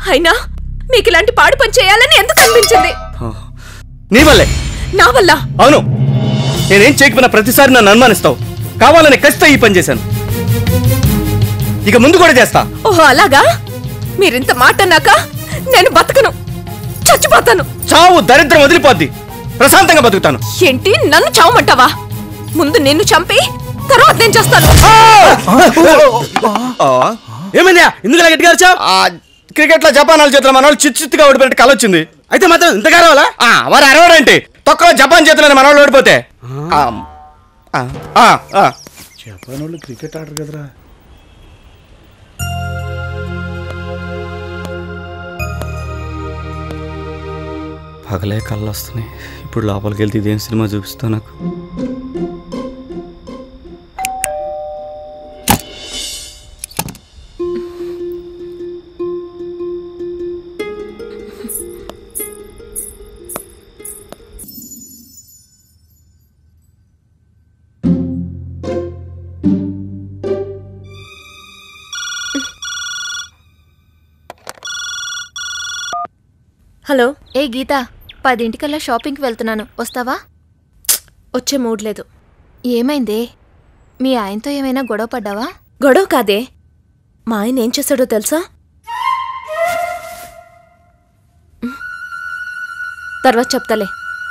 అయినా మీకు ఇలాంటి పాడు పని చేయాలని ఎందుకు అనిపించింది నీ వల్లే నా వల్ల అవును నేనేం చేయకపోయినా ప్రతిసారి నన్ను అనుమానిస్తావు కావాలని ఖచ్చితంగా ఈ పని చేశాను ఇక ముందు కూడా చేస్తా ఓహో అలాగా మీరింత మాట అన్నాక నేను బతకను చచ్చిపోతాను చావు దరిద్రం వదిలిపోద్ది ప్రశాంతంగా బతుకుతాను ఏంటి నన్ను చావమంటావా ముందు నిన్ను చంపి తర్వాత నేను చేస్తాను ఏమైందా ఎందుకు ఇలా గట్టిగా అరిచావ్? క్రికెట్ లో జపాన్ వాళ్ళ చేతిలో మన వాళ్ళు చిత్తు చిత్తుగా ఓడిపోయినట్టు కల వచ్చింది అయితే మాత్రం ఇంత కావాలా వారు అరవడంటే తొక్కలో జపాన్ చేతిలో మన వాళ్ళు ఓడిపోతే ఆ, ఆ, ఆ, ఆ. జపాన్ వాళ్ళు క్రికెట్ ఆడరు కదరా పగలే కళ్ళు వస్తున్నాయి ఇప్పుడు లోపలికి వెళ్తే ఇదేం సినిమా చూపిస్తావు నాకు హలో ఏ గీత పదింటికల్లా షాపింగ్కి వెళ్తున్నాను వస్తావా వచ్చే మూడ్ లేదు ఏమైందే మీ ఆయనతో ఏమైనా గొడవ పడ్డావా గొడవ కాదే మా ఆయన ఏం చేశాడో తెలుసా తర్వాత చెప్తాలే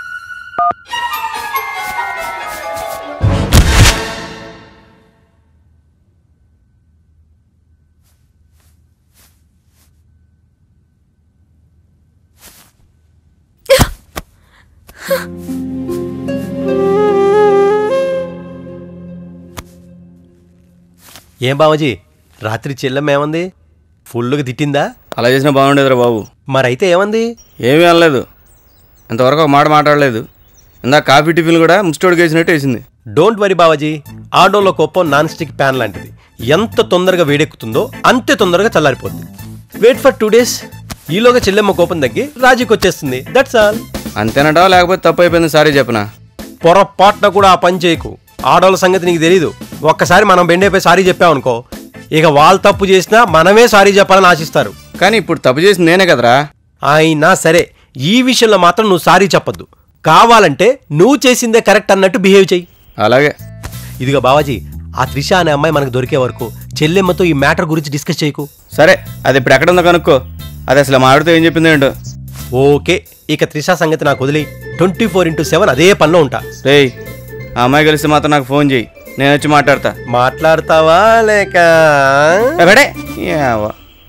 ఏం బావజీ రాత్రి చెల్లెమ్మ ఏమంది ఫుల్గా తిట్టిందా అలా చేసినా బాగుండేదిరా బాబు మరైతే ఏమంది ఏమీ అనలేదు ఇంతవరకు ఒక మాట మాట్లాడలేదు ఇందాక కాఫీ టిఫిన్ కూడా ముస్టోడికి వేసినట్టు వేసింది డోంట్ వరీ బావజీ ఆడోళ్ళ కోపం నాన్ స్టిక్ ప్యాన్ లాంటిది ఎంత తొందరగా వేడెక్కుతుందో అంతే తొందరగా చల్లారిపోద్ది వెయిట్ ఫర్ టూ డేస్ ఈలోగా చెల్లెమ్మ కోపం తగ్గి రాజీకి వచ్చేస్తుంది దట్స్ ఆల్ అంతేనంటావా లేకపోతే తప్పు అయిపోయింది సారీ చెప్పనా పొరపాటున కూడా ఆ పని చేయకు ఆడోళ్ళ సంగతి నీకు తెలీదు ఒక్కసారి మనం బెండైపోయి సారీ చెప్పామనుకో ఇక వాళ్ళు తప్పు చేసినా మనమే సారీ చెప్పాలని ఆశిస్తారు కానీ ఇప్పుడు తప్పు చేసింది నేనే కదరా అయినా సరే ఈ విషయంలో మాత్రం నువ్వు సారీ చెప్పొద్దు కావాలంటే నువ్వు చేసిందే కరెక్ట్ అన్నట్టు బిహేవ్ చెయ్యి అలాగే ఇదిగో బావాజీ ఆ త్రిష అనే అమ్మాయి మనకు దొరికే వరకు చెల్లెమ్మతో ఈ మ్యాటర్ గురించి డిస్కస్ చేయకు సరే అది ఇప్పుడు ఎక్కడ ఉందో కనుక్కో అది అసలు మా ఆవిడతో ఏం చెప్పింది ఏంటో ఓకే ఇక త్రిష సంగతి నాకు వదిలి ట్వంటీ ఫోర్ ఇంటూ సెవెన్ అదే పనిలో ఉంటా రేయ్ ఆ అమ్మాయి కలిసి మాత్రం నాకు ఫోన్ చేయి నేను వచ్చి మాట్లాడతా మాట్లాడతావా లేక ఏ బడే. యావ.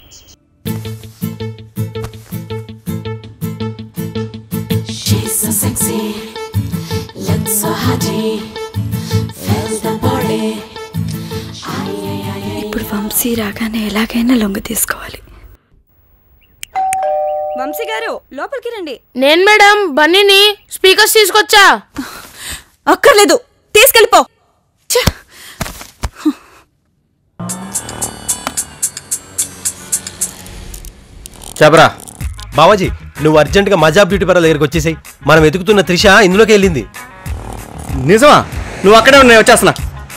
She's so sexy, looks so hotty, feels the body. ఇప్పుడు వంశీ రాగానే ఎలాగైనా లొంగ తీసుకోవాలి వంశీ గారు లోపలికి రండి నేను మేడం బన్నీని స్పీకర్స్ తీసుకొచ్చా అక్కర్లేదు తీసుకెళ్ళిపో ఛ! చెప్పరా బావాజీ నువ్వు అర్జెంటుగా మజా బ్యూటీ పార్లర్ దగ్గరికి వచ్చేసాయి మనం వెతుకుతున్న త్రిష ఇందులోకి వెళ్ళింది నిజమా నువ్వు అక్కడే ఉన్నాయి వచ్చేస్తున్నా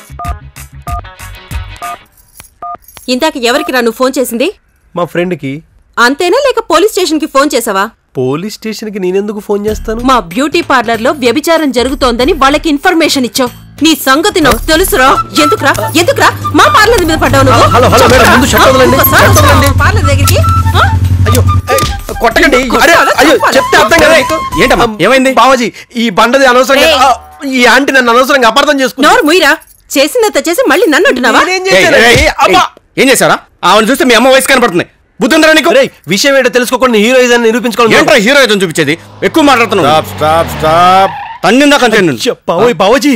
ఇందాక ఎవరికి రా నువ్వు ఫోన్ చేసింది మా ఫ్రెండ్కి అంతేనా లేక పోలీస్ స్టేషన్ కి ఫోన్ చేసావా పోలీస్ స్టేషన్కి నేనెందుకు ఫోన్ చేస్తాను మా బ్యూటీ పార్లర్ లో వ్యభిచారం జరుగుతోందని వాళ్ళకి ఇన్ఫర్మేషన్ ఇచ్చావు నీ సంగతి నాకు తెలుసురా ఎందుకురా ఎందుకురా మా పార్లర్ మీద పడ్డావు నువ్వు హలో, హలో, మేడం, చెప్పురా. ముందు షర్ట్ వదలండి, ఇంకోసారి షర్ట్ వస్తావా వదలండి. మా పార్లర్ దగ్గరికి ఆ? అయ్యో ఏయ్, కొట్టకండి అరే అయ్యో చెప్తే అర్థం కదా ఏంటమ్మా ఏమైంది బావాజీ ఈ బండది అనవసరంగా ఏయ్. ఆ, ఈ ఆంటీ నన్ను అనవసరంగా అపార్థం చేసుకున్నా నోరు ముయిరా చేసిందంత చేసి మళ్ళీ నన్ను అంటున్నావా నేనేం ఏయ్, చేశానండి? ఏయ్, ఏయ్, అబ్బా! ఏం చేశారా ఆవిడ చూస్తే మీ అమ్మ వయసు కనపడుతుంది బుద్ధి ఉందరా నీకు ఒరేయ్, విషయం ఏంటో తెలుసుకోకుండా హీరోయిజం ఏంట్రా నిరూపించుకోవాలి హీరోయిజం చూపించేది ఎక్కువ మాట్లాడుతున్నావు స్టాప్ స్టాప్ స్టాప్ తన్నిందా కంటే బావోయ్ బావోజీ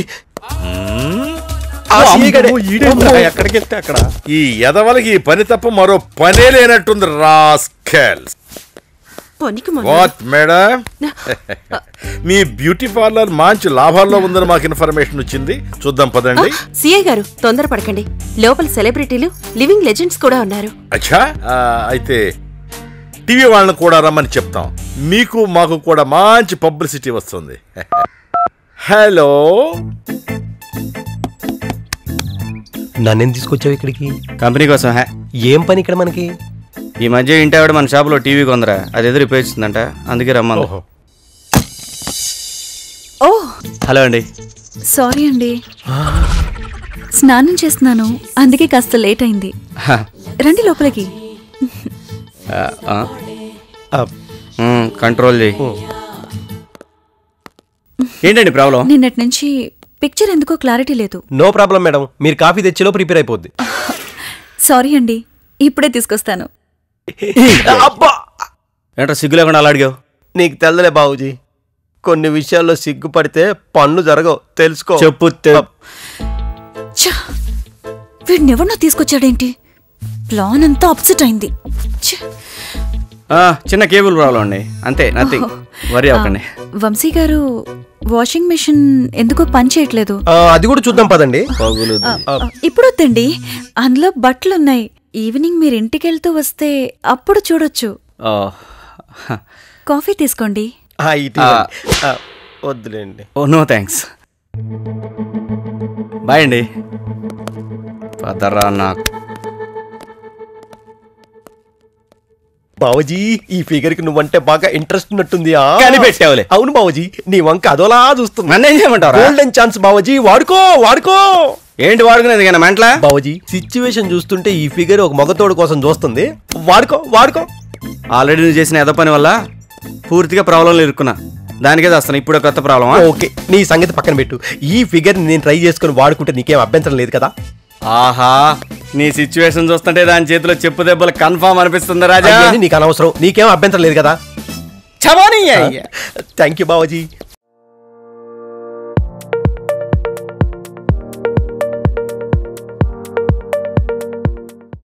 ఆ సీగడే. ఎక్కడికి వెళ్తే అక్కడ ఈ ఎదవలకి ఈ పని తప్ప మరో పనే లేనట్టుంది రాస్కెల్ పొనికి మొన్న. వాట్ మేడం మీ బ్యూటీ పార్లర్ మంచి లాభాల్లో ఉందని మాకు ఇన్ఫర్మేషన్ వచ్చింది చూద్దాం పదండి సిఐ గారు తొందరపడకండి లోపల సెలబ్రిటీలు లివింగ్ లెజెండ్స్ కూడా ఉన్నారు అచ్చా ఆ, అయితే టీవీ వాళ్ళని కూడా రమ్మని చెప్తాం మీకు మాకు కూడా మంచి పబ్లిసిటీ వస్తుంది హలో నన్నేం తీసుకొచ్చావు ఇక్కడికి కంపెనీ కోసం హే ఏం పని ఇక్కడ మనకి ఈ మధ్య ఇంటి ఆవిడ మన షాపులో టీవీ కొందరా అది ఎదురు ఇప్పించిందంట అందుకే రమ్మంది ఓహో ఓ హలో అండి సారీ అండి స్నానం చేస్తున్నాను అందుకే కాస్త లేట్ అయింది హ, రండి లోపలికి ఆ, ఆ, ఆ, ఉమ్, కంట్రోల్ చేయి ఏంటండి ప్రాబ్లం నిన్నటి నుంచి పిక్చర్ ఎందుకో క్లారిటీ లేదు నో ప్రాబ్లం మేడం మీరు కాఫీ తెచ్చిలో ప్రిపేర్ అయిపోద్ది సారీ అండి ఇప్పుడే తీసుకొస్తాను అబ్బా ఏంట్రా సిగ్గు లేకుండా అలా అడిగావు నీకు తెల్లలే బాబుజీ కొన్ని విషయాల్లో సిగ్గుపడితే పనులు జరగవు తెలుసుకో చెప్పు తె- ఛా! వీడినెవరినో తీసుకొచ్చాడేంటి ప్లాన్ అంతా అప్సెట్ అయింది ఛ! ఆ, చిన్న కేబుల్ ప్రాబ్లం అండి అంతే నథింగ్ వరి అవ్వకండి వంశీ గారు వాషింగ్ మెషిన్ ఎందుకో పని చేయట్లేదు ఆ, అది కూడా చూద్దాం పదండి పగులు ఇప్పుడు వద్దండి అందులో బట్టలు ఉన్నాయి ఈవినింగ్ మీరు ఇంటికి వెళ్తూ వస్తే అప్పుడు చూడొచ్చు కాఫీ తీసుకోండి ఆ, ఇటు ఇవ్వండి. ఆ, వద్దులేండి ఓ నో థ్యాంక్స్ బాయ్ అండి పదరా నాకు బావజీ ఈ ఫిగర్ కి నువ్వంటే బాగా ఇంట్రెస్ట్ ఉన్నట్టుంది ఆ? కనిపెట్టావులే. అవును బావజీ నీ వంక అదోలా చూస్తున్నా నన్ను ఏం చేయమంటారా గోల్డెన్ ఛాన్స్ బావజీ వాడుకో వాడుకో ఏంటి వాడుకునేది కానీ మెంట్లా బావజీ సిచ్యువేషన్ చూస్తుంటే ఈ ఫిగర్ ఒక మగతోడు కోసం చూస్తుంది వాడుకో వాడుకో ఆల్రెడీ నువ్వు చేసిన ఎద పని వల్ల పూర్తిగా ప్రాబ్లంలో ఇరుక్కున్నా దానికే చేస్తాను ఇప్పుడు కొత్త ప్రాబ్లమా ఓకే నీ సంగతి పక్కన పెట్టు ఈ ఫిగర్ నేను ట్రై చేసుకుని వాడుకుంటే నీకేం అభ్యంతరం లేదు కదా ఆహా నీ సిచ్యువేషన్ చూస్తుంటే దాని చేతిలో చెప్పు దెబ్బలు కన్ఫామ్ అనిపిస్తుంది రాజా అయ్యని నీకు అనవసరం నీకేం అభ్యంతరం లేదు కదా చమోనీ థ్యాంక్ యూ బావజీ